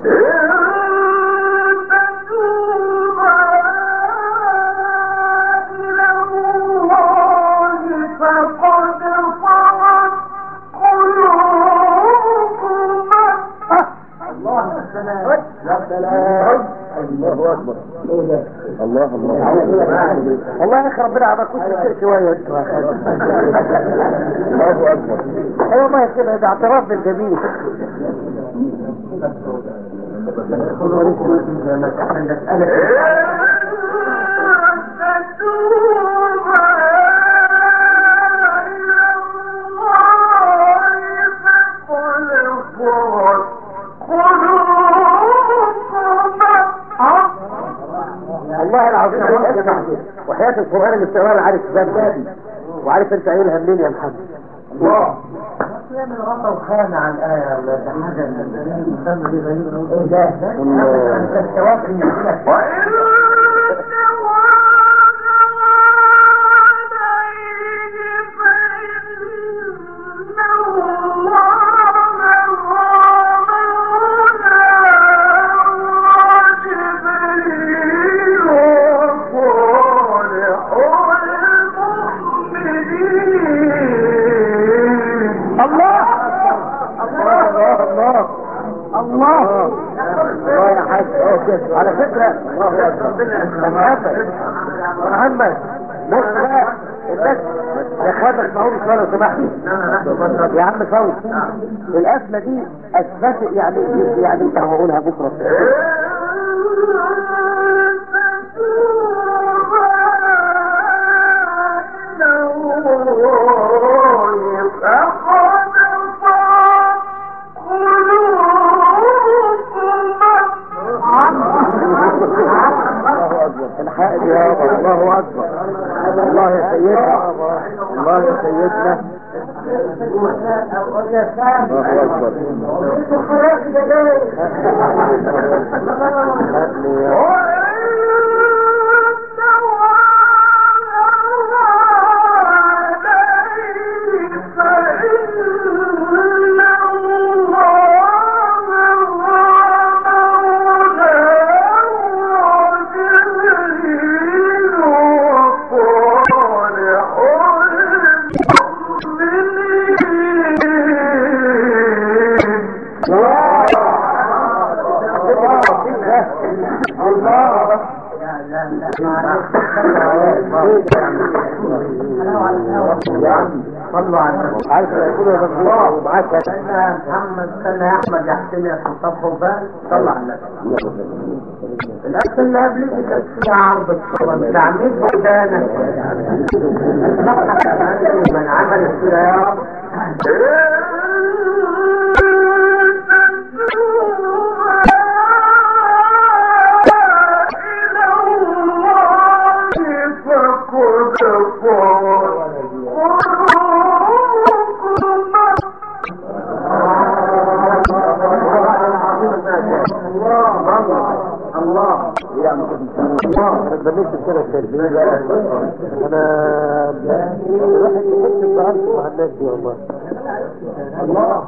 الله اكبر الله الله والله يا اخي ربنا عطاكوش كتير شويه انتوا يا اخي الله اكبر اي والله كده ده اعتراف بالجميل والله العظيم وحياة القرآن اللي بتقرأ عارف ده وعارف انت قايلها منين يا محمد الله يعمل غطا وخانة على الآية ولا ده حاجة المسمى دي غريبة ايه ده؟ الله. انت التوافق من كده الله الله الله الله الله يا حاج على فكرة محمد محمد بص بقى الناس يا خالد اسمعوني شوية لو سمحت يا عم فوز القفلة دي اثبت يعني يعني انت هقولها بكرة الله اكبر الحق يا رب الله اكبر الله يا سيدنا الله يا سيدنا الله اكبر خدني يا الله صلوا على النبي عارف يقولوا يا الله ومعاك استنى يا محمد استنى يا احمد يا حسين يا سلطان حبان صلى على النبي الاكل اللي قبل دي كانت فيها عرض الصلاة تعميد ودانك من عمل كده يا رب الله انا اتبنيت كده التربيه انا الواحد يحس بضعفه مع الناس دي والله الله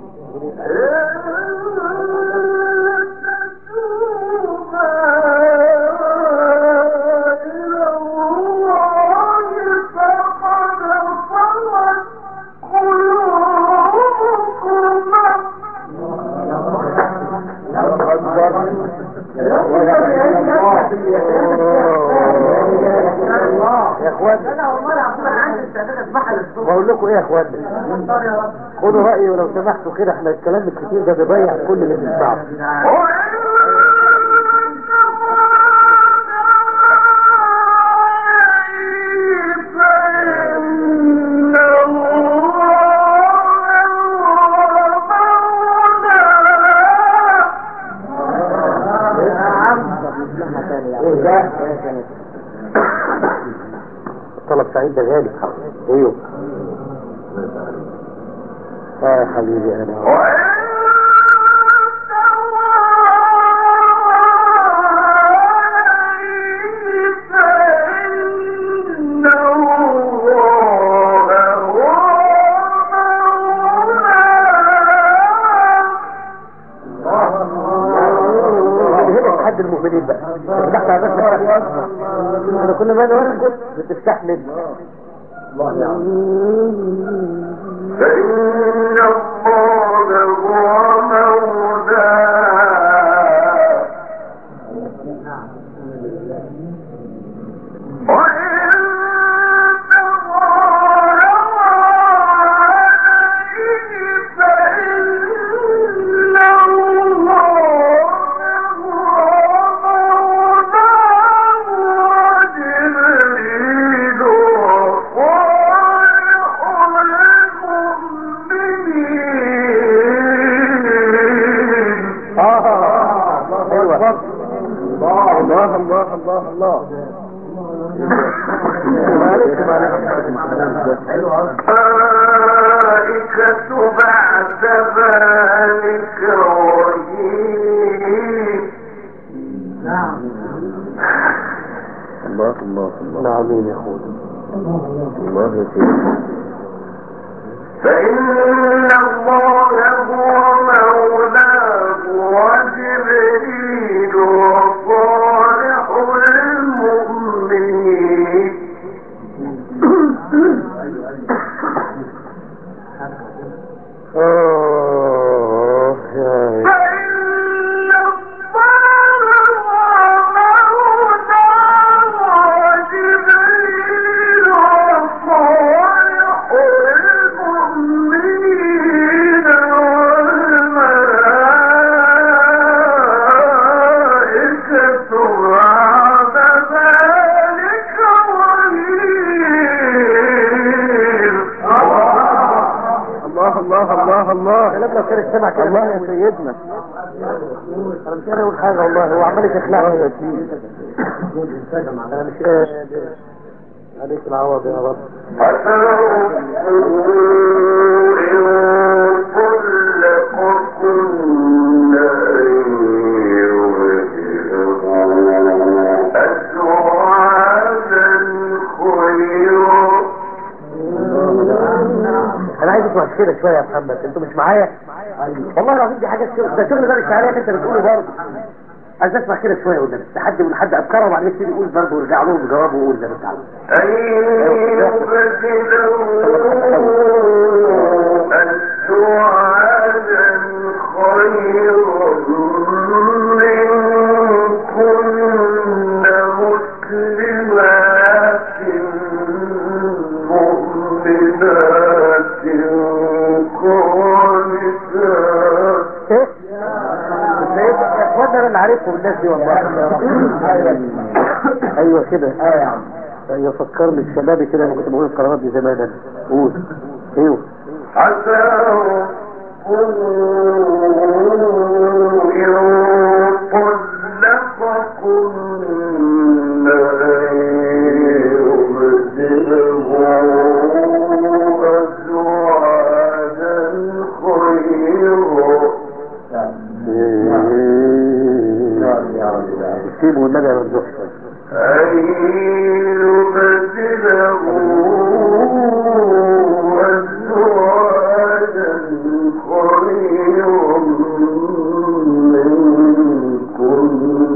يا اخوان انا والله العظيم انا عندي استعداد اسمعها للصبح بقول لكم ايه يا اخوان اختار يا رب خدوا رايي ولو سمحتوا كده احنا الكلام الكتير ده بيضيع كل اللي بنسمعه ايه ده طلب سعيد ده غالي ايوه اه يا حبيبي انا هنا حد المؤمنين بقى فتحت على نفسك انا كل ما انا كنت بتستحمل فإن الله هو مولاه وإن الله عليه فإن الله هو مولاه وجبريل وصالح المؤمنين اه ايوه الله الله الله الله الله معلش معلش الملائكة بعد ذلك ظهير الله الله الله نعمين يا اخويا الله يا سيدي فإن الله هو مولاه وجبريل وصالح المؤمنين اه يا فإن الله هو مولاه وجبريل وصالح المؤمنين والملائكة بعد ذلك ظهير الله الله الله الله كلام لو كان السمع كلام الله يا سيدنا انا مش قادر اقول حاجه والله هو عمال يخلعني يا سيدي انا مش قادر عليك العوض يا رب انا عايز اسمع كده شويه يا محمد انتوا مش معايا والله العظيم دي حاجه شغل ده شغل ده مش عليك انت بتقوله برضه عايز اسمع كده شويه قدام حد من حد افكاره وبعدين يبتدي يقول برضه ويرجع لهم بجوابه ويقول زي ما انت عاوز ايه يا اخوانا انا اللي عارفهم الناس دي والله ايوه كده ايوه فكرني بشبابي كده انا كنت بقول القرارات دي زمان انا قول ايوه عسى طلقكن أن يبدله أزواجا خيرا سيبوا النبي يا مرزوق أن يبدله أزواجا خيرا منكن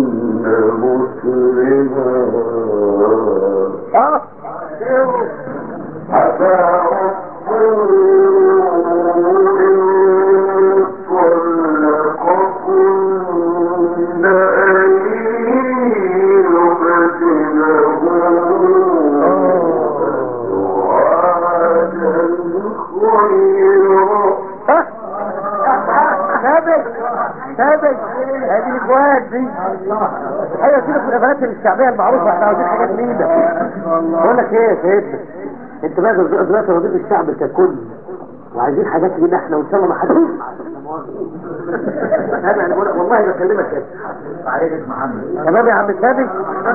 مسلمات اه عسى طلقكن أن يبدله ها ثابت ثابت هذه الاخوات دي ايوه كده في الابانات الشعبيه المعروفه احنا عاوزين حاجات لينا بقول لك ايه يا سيدنا انت بقى دلوقتي راضيين الشعب ككل وعايزين حاجات لينا احنا وان شاء الله ما حد هذا انا بقول لك والله بكلمك كده تمام يا عم ثابت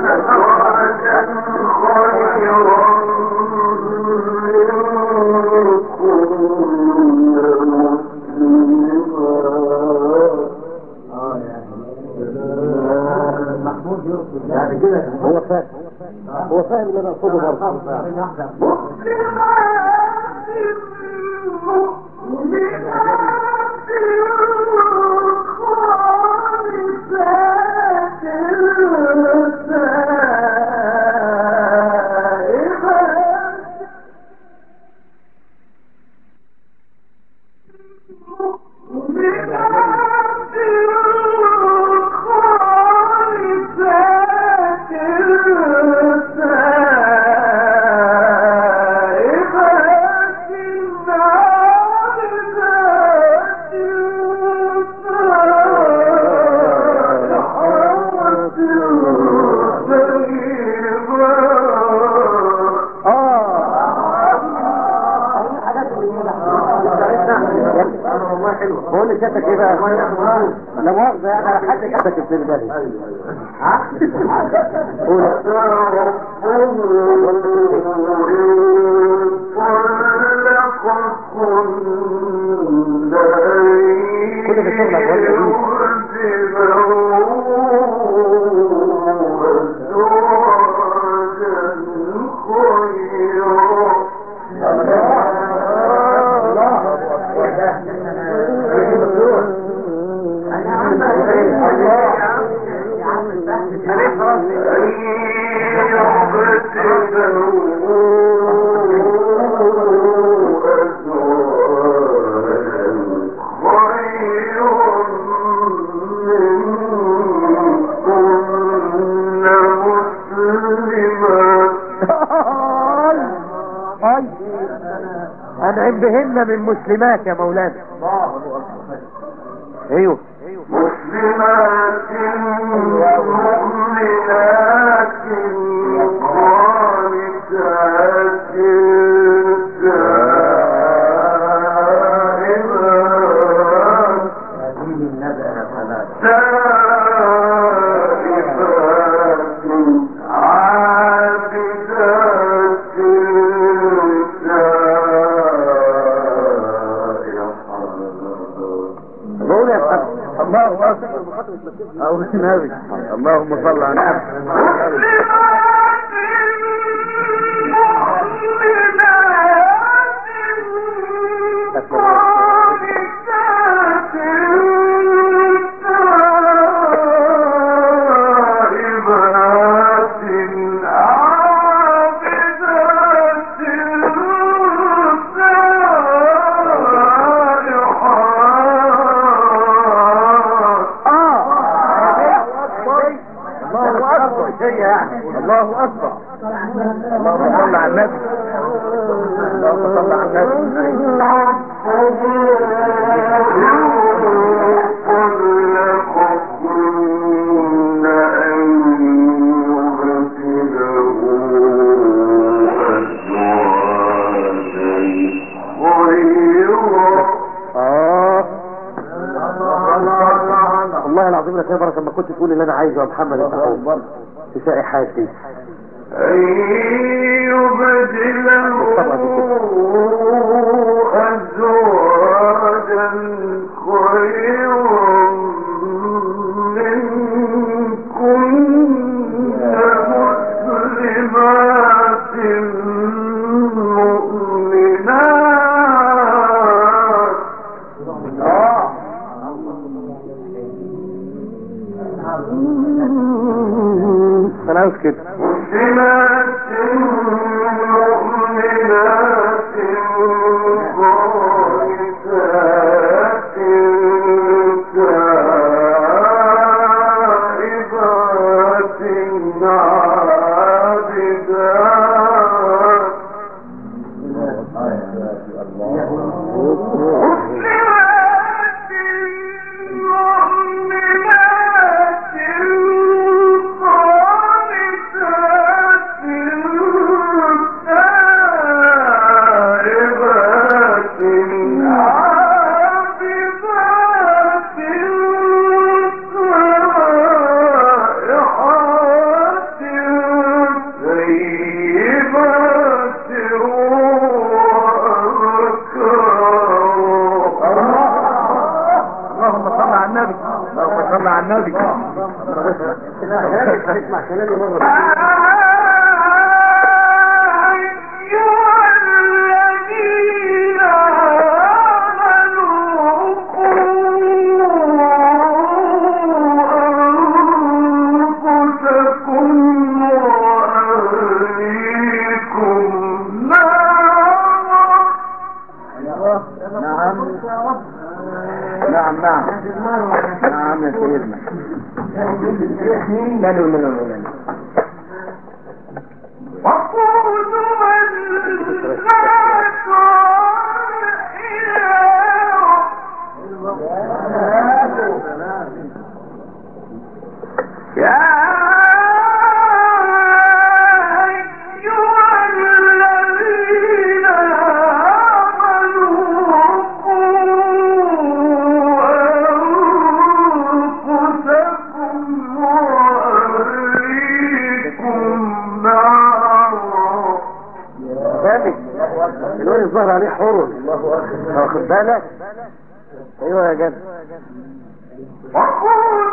يعني كده هو فاهم هو فاهم اللي انا اقصده برضه مسلمات بقول لك شكلك ايه بقى لا مؤاخذة يعني على حد كتبك في بالي قول كل ده شغلك ولا اي انعم بهن من مسلمات يا مولانا ايوه مسلمات مؤمنات قانتات تائبات تائبات عابدات سائحات بقول يا محمد الله اكبر او النبي اللهم صل على النبي الله اكبر شيء يعني الله اكبر اللهم صل على النبي اللهم صل على النبي اه والله العظيم لك يا بركه لما كنت تقول اللي انا عايزه يا محمد انت حر في شائحاتي أن يبدله أزواجا خيرا منكن مسلمات مؤمنات انا عاوز كده مسلمات مؤمنات قانتات تائبات عابدات مسلمات مؤمنات قانتات تائبات عابدات صالحات طيبات اللهم صل على النبي اللهم صل على النبي اسمع كلامي مره نعم نعم نعم نعم يا سيدنا ماله ماله ماله يا أيها الذين آمنوا قوا يظهر عليه حرم الله اكبر واخد بالك ايوه يا جدع وقل